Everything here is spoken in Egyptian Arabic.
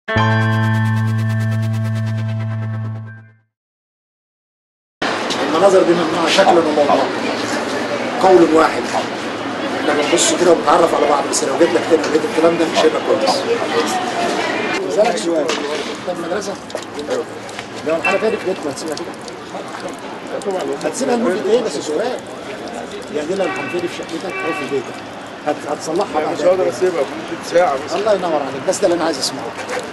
المناظر دي ممنوعه شكلا وموضوعا قول واحد احنا بنبص كده وبنتعرف على بعض بس لو جيت لك تاني ولقيت الكلام ده مش هيبقى كويس اسالك سؤال انت في المدرسه؟ لو الحنفيه دي في بيتكم هتسيبها كده؟ هتسيبها لمده ايه بس سؤال يعني دي لو الحنفيه دي في شقتك او في بيتك هت- هتصلحها بعد مش قد هقدر إيه؟ اسيبها ممكن ساعه مثلا الله ينور عليك بس ده اللي انا عايز اسمعه